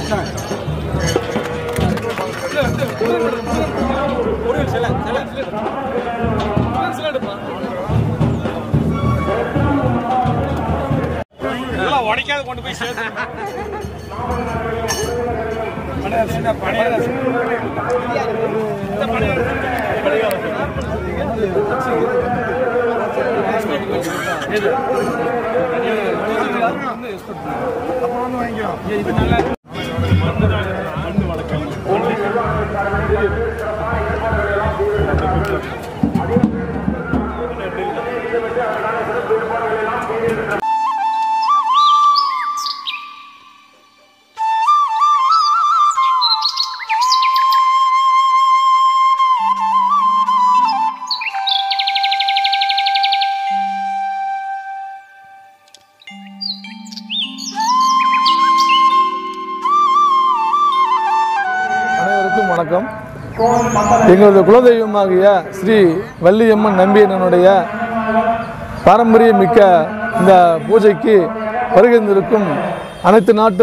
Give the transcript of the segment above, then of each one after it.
இதெல்லாம் உடைக்காத கொண்டு போய் சேர்த்து அனைவருக்கும் வணக்கம் எங்களது குலதெய்வமாகிய ஸ்ரீ வள்ளியம்மன் நம்பியனுடைய பாரம்பரிய மிக்க இந்த பூஜைக்கு வருகின்றிருக்கும் அனைத்து நாட்டு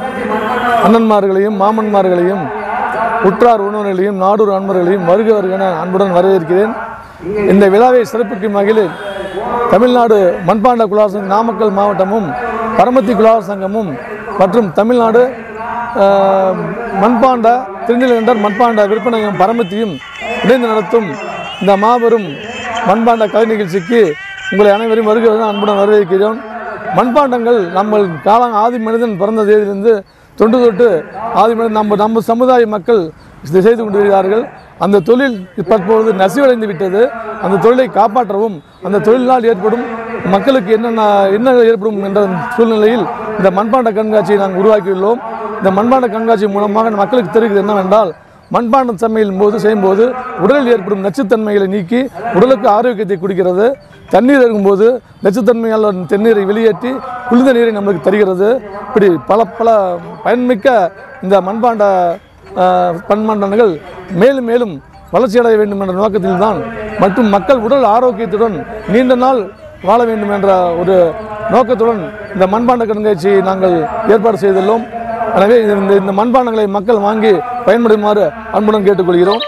அண்ணன்மார்களையும் மாமன்மார்களையும் உற்றார் உணவர்களையும் நாடூர் அன்பர்களையும் வருக வருக என அன்புடன் வரவேற்கிறேன் இந்த விழாவை சிறப்பிக்கும் வகையில் தமிழ்நாடு மண்பாண்ட குலார் சங்கம் நாமக்கல் மாவட்டமும் பரமத்தி குலார் சங்கமும் மற்றும் தமிழ்நாடு ஆஹ், மண்பாண்ட திருநெல்வேண்டர் மண்பாண்ட விற்பனையும் பரமத்தியும் இணைந்து நடத்தும் இந்த மாபெரும் மண்பாண்ட கலை நிகழ்ச்சிக்கு உங்களை அனைவரையும் வருகிறது அன்புடன் வரவேற்கிறோம் மண்பாண்டங்கள் நம்ம காலம் ஆதி மனிதன் பிறந்த தேதியிலிருந்து தொண்டு தொட்டு ஆதி மனிதன் நம்ம நம்ம சமுதாய மக்கள் இதை செய்து கொண்டு வருகிறார்கள் அந்த தொழில் தற்பொழுது நசிவடைந்து விட்டது அந்த தொழிலை காப்பாற்றவும் அந்த தொழிலினால் ஏற்படும் மக்களுக்கு என்னென்ன என்ன ஏற்படும் என்ற சூழ்நிலையில் இந்த மண்பாண்ட கண்காட்சியை நாங்கள் உருவாக்கியுள்ளோம் இந்த மண்பாண்ட கண்காட்சி மூலமாக மக்களுக்கு தெரிகிறது என்னவென்றால் மண்பாண்டம் சமையல் போது செய்யும்போது உடலில் ஏற்படும் நச்சுத்தன்மைகளை நீக்கி உடலுக்கு ஆரோக்கியத்தை கொடுக்கிறது தண்ணீர் இருக்கும்போது நச்சுத்தன்மையால் தண்ணீரை வெளியேற்றி குளிர்ந்த நீரை நம்மளுக்கு தருகிறது இப்படி பல பல பயன்மிக்க இந்த மண்பாண்ட ஆஹ், பண்பாண்டங்கள் மேலும் மேலும் வளர்ச்சியடைய வேண்டும் என்ற நோக்கத்தில்தான் மற்றும் மக்கள் உடல் ஆரோக்கியத்துடன் நீண்ட நாள் வாழ வேண்டும் என்ற ஒரு நோக்கத்துடன் இந்த மண்பாண்ட கண்காட்சியை நாங்கள் ஏற்பாடு செய்துள்ளோம் எனவே இந்த இந்த மண்பாண்டங்களை மக்கள் வாங்கி பயன்படுமாறு அன்புடன் கேட்டுக்கொள்கிறோம்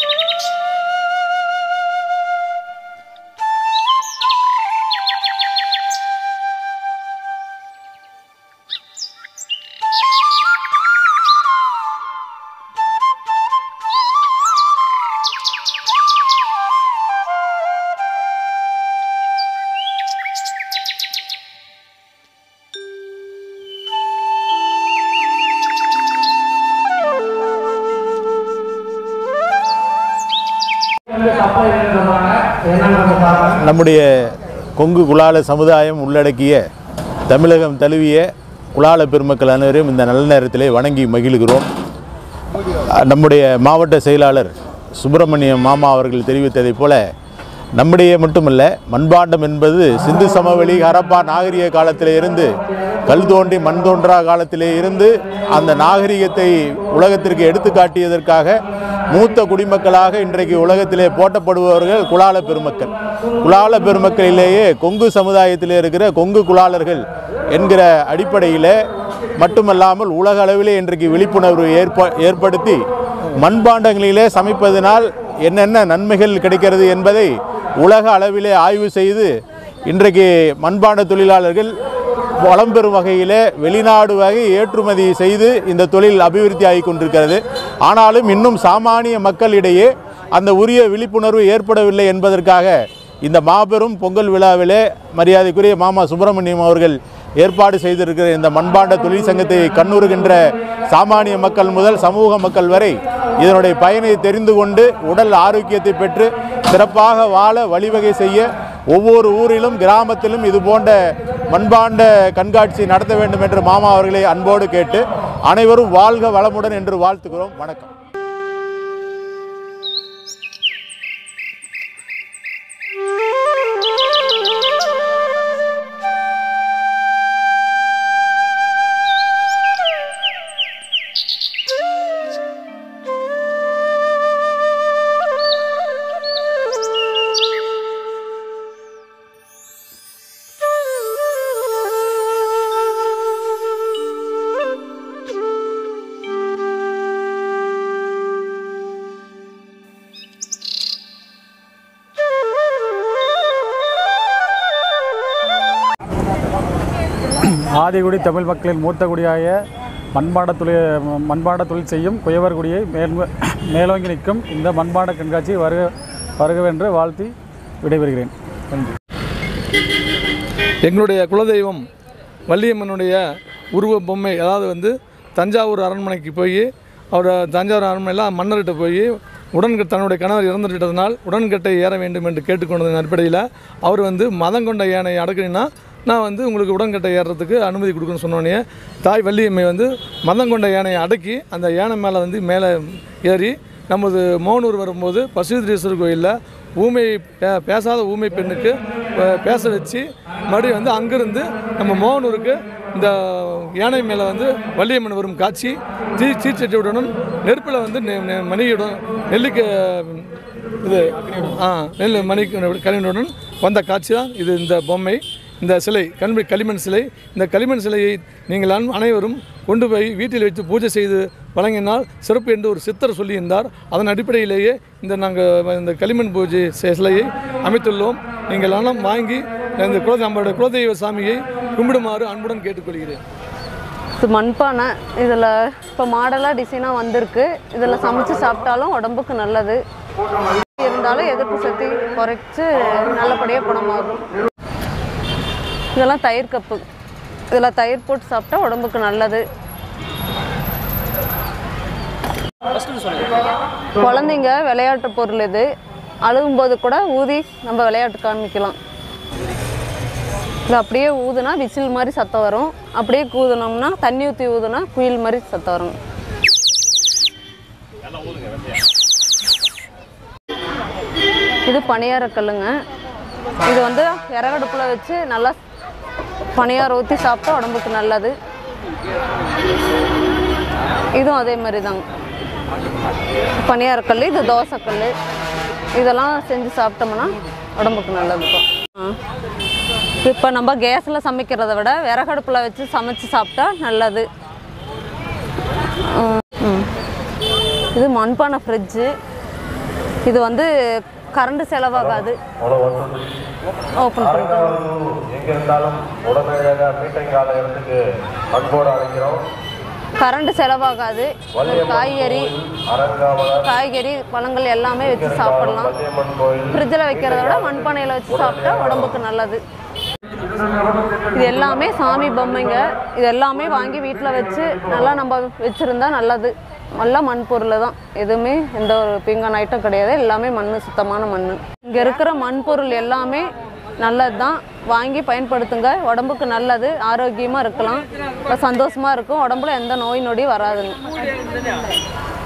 நம்முடைய கொங்கு குலால சமுதாயம் உள்ளடக்கிய தமிழகம் தழுவிய குலால பெருமக்கள் அனைவரையும் இந்த நல்ல நேரத்திலே வணங்கி மகிழ்கிறோம் அஹ், நம்முடைய மாவட்ட செயலாளர் சுப்பிரமணியம் மாமா அவர்கள் தெரிவித்ததைப் போல நம்முடைய மட்டுமல்ல மண்பாண்டம் என்பது சிந்து சமவெளி ஹரப்பா நாகரிக காலத்திலே இருந்து கல் தோன்றி மண் தோன்றா காலத்திலே இருந்து அந்த நாகரிகத்தை உலகத்திற்கு எடுத்துக்காட்டியதற்காக மூத்த குடிமக்களாக இன்றைக்கு உலகத்திலே போற்றப்படுபவர்கள் குலால பெருமக்கள் குலால பெருமக்களிலேயே கொங்கு சமுதாயத்திலே இருக்கிற கொங்கு குலாலர்கள் என்கிற அடிப்படையில் மட்டுமல்லாமல் உலக அளவிலே இன்றைக்கு விழிப்புணர்வு ஏற்ப ஏற்படுத்தி மண்பாண்டங்களிலே சமைப்பதனால் என்னென்ன நன்மைகள் கிடைக்கிறது என்பதை உலக அளவிலே ஆய்வு செய்து இன்றைக்கு மண்பாண்ட தொழிலாளர்கள் வளம் பெறும் வகையிலே வெளிநாடு வகை ஏற்றுமதி செய்து இந்த தொழில் அபிவிருத்தி ஆகி கொண்டிருக்கிறது ஆனாலும் இன்னும் சாமானிய மக்களிடையே அந்த உரிய விழிப்புணர்வு ஏற்படவில்லை என்பதற்காக இந்த மாபெரும் பொங்கல் விழாவிலே மரியாதைக்குரிய மாமா சுப்பிரமணியம் அவர்கள் ஏற்பாடு செய்திருக்கிற இந்த மண்பாண்ட தொழில் சங்கத்தை கண்ணுறுகின்ற சாமானிய மக்கள் முதல் சமூக மக்கள் வரை இதனுடைய பயனை தெரிந்து கொண்டு உடல் ஆரோக்கியத்தை பெற்று சிறப்பாக வாழ வழிவகை செய்ய ஒவ்வொரு ஊரிலும் கிராமத்திலும் இது போன்ற மண்பாண்ட கண்காட்சி நடத்த வேண்டும் என்று மாமா அவர்களை அன்போடு கேட்டு அனைவரும் வாழ்க வளமுடன் என்று வாழ்த்துகிறோம் வணக்கம் ஆதிகுடி தமிழ் மக்களின் மூத்த குடியாய மண்பாண்ட தொழில் மண்பாண்ட தொழில் செய்யும் குயவர் குடியை மேல் மேலோங்கி நிற்கும் இந்த மண்பாண்ட கண்காட்சி வருக வருகவென்று வாழ்த்தி விடைபெறுகிறேன் நன்றி எங்களுடைய குலதெய்வம் வள்ளியம்மனுடைய உருவ பொம்மை அதாவது வந்து தஞ்சாவூர் அரண்மனைக்கு போய் அவர் தஞ்சாவூர் அரண்மனையில் மன்னர்கிட்ட போய் உடன்கட்டை தன்னுடைய கணவர் இறந்துவிட்டதனால் உடன்கட்டை ஏற வேண்டும் என்று கேட்டுக்கொண்டதன் அடிப்படையில் அவர் வந்து மதம் கொண்ட யானை அடக்குனா நான் வந்து உங்களுக்கு உடன்கட்டை ஏறுறதுக்கு அனுமதி கொடுக்குன்னு சொன்னோடனே தாய் வள்ளியம்மை வந்து மதம் கொண்ட யானையை அடக்கி அந்த யானை மேலே வந்து மேலே ஏறி நமது மோனூர் வரும்போது பசுதிரீஸ்வரர் கோயிலில் ஊமை பே பேசாத ஊமை பெண்ணுக்கு பே- பேச வச்சு மறுபடியும் வந்து அங்கிருந்து நம்ம மோகனூருக்கு இந்த யானை மேலே வந்து வள்ளியம்மன் வரும் காட்சி தீ சீச்சட்டியுடனும் நெருப்பில் வந்து நெ- நெ- மணியுடன் நெல்லுக்கு இது ஆ நெல் மணி கனிவுடன் வந்த காட்சி தான் இது இந்த பொம்மை இந்த சிலை கண்மி களிமண் சிலை இந்த களிமண் சிலையை நீங்கள் அன்- அனைவரும் கொண்டு போய் வீட்டில் வைத்து பூஜை செய்து வழங்கினால் சிறப்பு என்று ஒரு சித்தர் சொல்லியிருந்தார் அதன் அடிப்படையிலேயே இந்த நாங்கள் இந்த களிமண் பூஜை சி- சிலையை அமைத்துள்ளோம் நீங்கள் எல்லாம் வாங்கி இந்த குல நம்மளுடைய குலதெய்வ சாமியை கும்பிடுமாறு அன்புடன் கேட்டுக்கொள்கிறேன் இது மண்பானை இதில் இப்போ மாடலாக டிசைனாக வந்திருக்கு இதில் சமைச்சு சாப்பிட்டாலும் உடம்புக்கு நல்லது இருந்தாலும் எதிர்ப்பு சக்தி குறைச்சு நல்லபடியாக குணமாகும் இதெல்லாம் தயிர் கப்பு இதில் தயிர் போட்டு சாப்பிட்டா உடம்புக்கு நல்லது குழந்தைங்க விளையாட்டு பொருள் இது அழுகும்போது கூட ஊதி நம்ம விளையாட்டு காமிக்கலாம் இது அப்படியே ஊதுனா விசில் மாதிரி சத்தம் வரும் அப்படியே ஊதுனோம்னா தண்ணி ஊற்றி ஊதுனா குயில் மாதிரி சத்தம் வரும் இது பணியார கல்லுங்க இது வந்து விறகடுப்பில் வச்சு நல்லா பணியாரம் ஊற்றி சாப்பிட்டா உடம்புக்கு நல்லது இதுவும் அதே மாதிரி தாங்க பணியாரக்கல் இது தோசைக்கல் இதெல்லாம் செஞ்சு சாப்பிட்டோம்னா உடம்புக்கு நல்லது இப்போ நம்ம கேஸில் சமைக்கிறத விட விறகடுப்பில் வச்சு சமைச்சு சாப்பிட்டா நல்லது ம், ம். இது மண்பானை ஃப்ரிட்ஜு இது வந்து கரண்ட் செலவாகாது ஓப்பன் பண்ணிக்கலாம் எங்கிருந்தாலும் உடனடியாக மீட்டிங் கால இடத்துக்கு அன்போடு அழைக்கிறோம் கரண்ட் செலவாகாது ஒரு காய்கறி அரங்காவலர் காய்கறி பழங்கள் எல்லாமே வச்சு சாப்பிடலாம் பள்ளியம்மன் கோயில் ஃப்ரிட்ஜில் வைக்கிறத விட மண்பானையில் வச்சு சாப்பிட்டா உடம்புக்கு நல்லது இது எல்லாமே சாமி பொம்மைங்க இது எல்லாமே வாங்கி வீட்டில் வச்சு நல்லா நம்ம வச்சுருந்தா நல்லது நல்லா மண் பொருள் தான் எதுவுமே எந்த ஒரு பீங்கான் ஐட்டம் கிடையாது எல்லாமே மண் சுத்தமான மண் இங்கே இருக்கிற மண் பொருள் எல்லாமே நல்லது தான் வாங்கி பயன்படுத்துங்க உடம்புக்கு நல்லது ஆரோக்கியமாக இருக்கலாம் சந்தோஷமாக இருக்கும் உடம்புல எந்த நோய் நொடியும் வராதுங்க